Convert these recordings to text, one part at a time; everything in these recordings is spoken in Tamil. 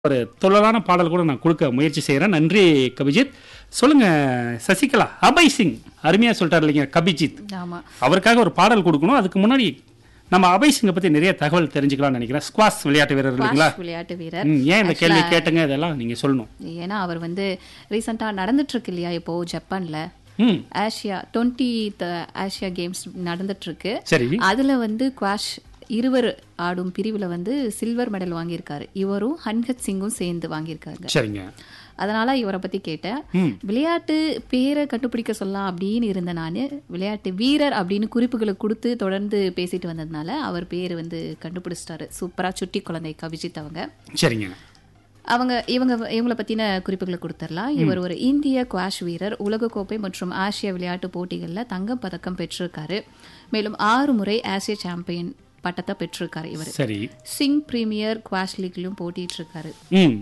ஒரு துள்ளலான பாடல் கூட நான் கொடுக்க முயற்சி செய்கிறேன் நன்றி கபிஜித் சொல்லுங்க சசிகலா அபய் சிங் அருமையாக சொல்லிட்டார் இல்லைங்க கபிஜித் ஆமா அவருக்காக ஒரு பாடல் கொடுக்கணும் அதுக்கு முன்னாடி நம்ம அபய் சிங்கை பத்தி நிறைய தகவல் தெரிஞ்சுக்கலாம்னு நினைக்கிறேன் ஸ்குவாஷ் விளையாட்டு வீரர் இல்லைங்களா ஸ்குவாஷ் விளையாட்டு வீரர் ம், ஏன் இந்த கேள்வி Actually, கேட்டுங்க இதெல்லாம் நீங்க சொல்லணும் ஏன்னா அவர் வந்து ரீசெண்டா நடந்துட்டு இருக்கு இல்லையா இப்போ ஜப்பான்ல ம் ஆசியா டுவெண்ட்டி ஆசியா கேம்ஸ் நடந்துட்டு இருக்கு சரி அதுல வந்து குவாஷ் இருவர் ஆடும் பிரிவுல வந்து சில்வர் மெடல் வாங்கியிருக்காரு இவரும் ஹன்ஹத் சிங்கும் சேர்ந்து வாங்கியிருக்காங்க சரிங்க அதனால இவரை பத்தி கேட்டேன் ம் விளையாட்டு பேரை கண்டுபிடிக்க சொல்லலாம் அப்படின்னு இருந்த நான் விளையாட்டு வீரர் அப்படின்னு குறிப்புகளை கொடுத்து தொடர்ந்து பேசிட்டு வந்ததுனால அவர் பேர் வந்து கண்டுபிடிச்சிட்டாரு சூப்பரா சுட்டி குழந்தை கவிஜித் அவங்க சரிங்க அவங்க இவங்க இவங்களை பத்தின குறிப்புகளை கொடுத்துடலாம் இவர் ஒரு இந்திய குவாஷ் வீரர் உலகக்கோப்பை மற்றும் ஆசிய விளையாட்டு போட்டிகளில் தங்கம் பதக்கம் பெற்றிருக்காரு மேலும் ஆறு முறை ஆசிய சாம்பியன் பட்டத்தை பெற்றிருக்காரு இவர் சரி சிங் பிரீமியர் குவாஷ் லீக்லயும் போட்டிட்டு இருக்காரு ம்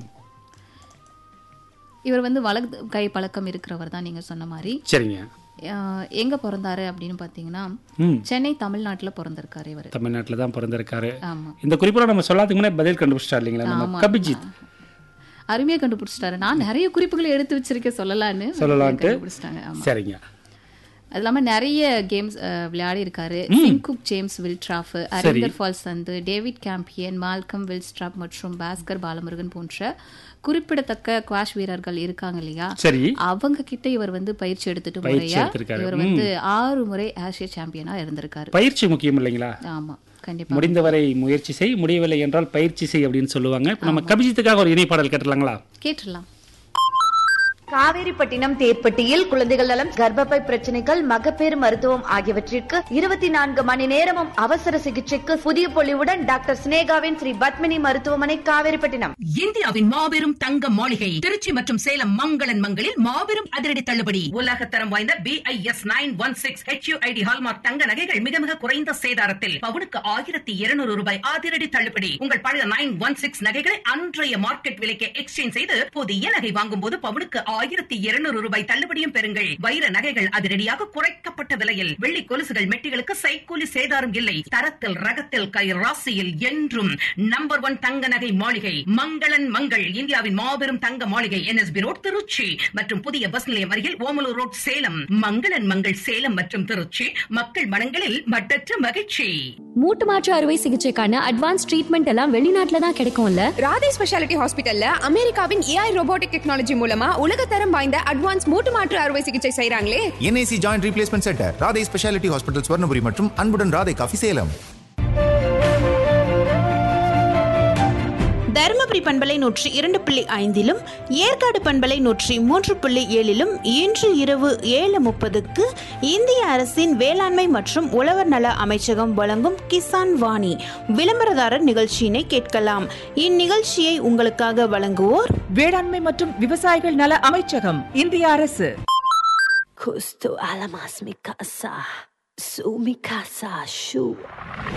இவர் வந்து வலது கை பழக்கம் இருக்கிறவர் தான் நீங்க சொன்ன மாதிரி சரிங்க அஹ் எங்க பிறந்தாரு அப்படின்னு பாத்தீங்கன்னா ம் சென்னை தமிழ்நாட்டுல பிறந்திருக்காரு இவர் தமிழ்நாட்டில் தான் பிறந்திருக்காரு ஆமா இந்த குறிப்பில் நம்ம சொல்லாதுக்கு முன்னாடி பதில் கண்டுபிடிச்சிட்டா இல்லைங்களா நம்ம கபிஜித் அருமையா கண்டுபிடிச்சிட்டாரு நான் நிறைய குறிப்புகளை எடுத்து வச்சிருக்கேன் சொல்லலான்னு சொல்லலான்ட்டு? கண்டுபிடிச்சிட்டாங்க ஆமா சரிங்க அது இல்லாம நிறைய கேம்ஸ் விளையாடி இருக்காரு சிங்குக் James Willstrop Harinder Pal Sandhu David Campion Malcolm Willstrop மற்றும் பாஸ்கர் பாலமுருகன் போன்ற குறிப்பிடத்தக்க குவாஷ் வீரர்கள் இருக்காங்க இல்லையா சரி அவங்க கிட்ட இவர் வந்து பயிற்சி எடுத்துட்டு பயிற்சி முறையா எடுத்திருக்காரு. இவர் வந்து ஆறு முறை ஆசிய சாம்பியனா இருந்திருக்காரு பயிற்சி முக்கியம் இல்லைங்களா ஆமா கண்டிப்பா முடிந்தவரை முயற்சி செய் முடியவில்லை என்றால் பயிற்சி செய் அப்படின்னு சொல்லுவாங்க இப்ப நம்ம கபிஜித்துக்காக ஒரு இணைப்பாடல் கேட்டுலாங்களா கேட்டுடலாம் காவேரிப்பட்டினம் தேர்ப்பட்டியில் குழந்தைகள் நலம் கர்ப்பப்பை பிரச்சனைகள் மகப்பேறு மருத்துவம் ஆகியவற்றிற்கு இருபத்தி நான்கு மணி நேரமும் அவசர சிகிச்சைக்கு புதிய பொலிவுடன் டாக்டர் சினேகாவின் ஸ்ரீ பத்மினி மருத்துவமனை காவேரிப்பட்டினம் இந்தியாவின் மாபெரும் தங்க மாளிகை திருச்சி மற்றும் சேலம் மங்களன் மங்களில் மாபெரும் அதிரடி தள்ளுபடி உலகத்தரம் வாய்ந்த B I S nine one six HUID hallmark தங்க நகைகள் மிக மிக குறைந்த சேதாரத்தில் பவுனுக்கு ஆயிரத்தி இருநூறு ரூபாய் அதிரடி தள்ளுபடி உங்கள் பழைய நைன் ஒன் சிக்ஸ் நகைகளை அன்றைய மார்க்கெட் விலைக்கு எக்ஸ்சேஞ்ச் செய்து புதிய நகை வாங்கும் போது பவுனுக்கு ஆயிரத்தி இருநூறு ரூபாய் தள்ளுபடியும் பெறுங்கள் வைர நகைகள் அதிரடியாக குறைக்கப்பட்ட விலையில் வெள்ளி கொலுசுகள் மெட்டிகளுக்கு சைக்கூலி சேதாரம் இல்லை தரத்தில் ரகத்தில் கை ராசியில் என்றும் நம்பர் ஒன் தங்க நகை மாளிகை மங்களன் மங்கள் இந்தியாவின் மாபெரும் தங்க மாளிகை என்எஸ்பி ரோட் திருச்சி மற்றும் புதிய பஸ் நிலையம் அருகில் ஓமலூர் ரோட் சேலம் மங்களன் மங்கள் சேலம் மற்றும் திருச்சி மக்கள் மனங்களில் மட்டற்ற மகிழ்ச்சி மூட்டு மாற்று அறுவை சிகிச்சைக்கான அட்வான்ஸ் ட்ரீட்மெண்ட் எல்லாம் வெளிநாட்டுல தான் கிடைக்கும்ல ராதே ஸ்பெஷாலிட்டி ஹாஸ்பிட்டல்ல அமெரிக்காவின் ஏஐ ரோபோட்டிக் டெக்னாலஜி மூலமா உலகத்தரம் வாய்ந்த அட்வான்ஸ் மூட்டு மாற்று அறுவை சிகிச்சை செய்றாங்களே NIC joint replacement centre Radhai speciality hospital Swarnapuri மற்றும் அன்புடன் ராதை காஃபி சேலம் தருமபுரி பண்பலை நூற்றி இரண்டு புள்ளி ஐந்திலும் ஏற்காடு பண்பலை நூற்றி மூன்று புள்ளி ஏழிலும் இன்று இரவு ஏழு முப்பதுக்கு இந்திய அரசின் வேளாண்மை மற்றும் உழவர் நல அமைச்சகம் வழங்கும் கிசான் வாணி விளம்பரதாரர் நிகழ்ச்சியினை கேட்கலாம் இந்நிகழ்ச்சியை உங்களுக்காக வழங்குவோர் வேளாண்மை மற்றும் விவசாயிகள் நல அமைச்சகம் இந்திய அரசு Justo a la más mi casa, su mi casa, shu.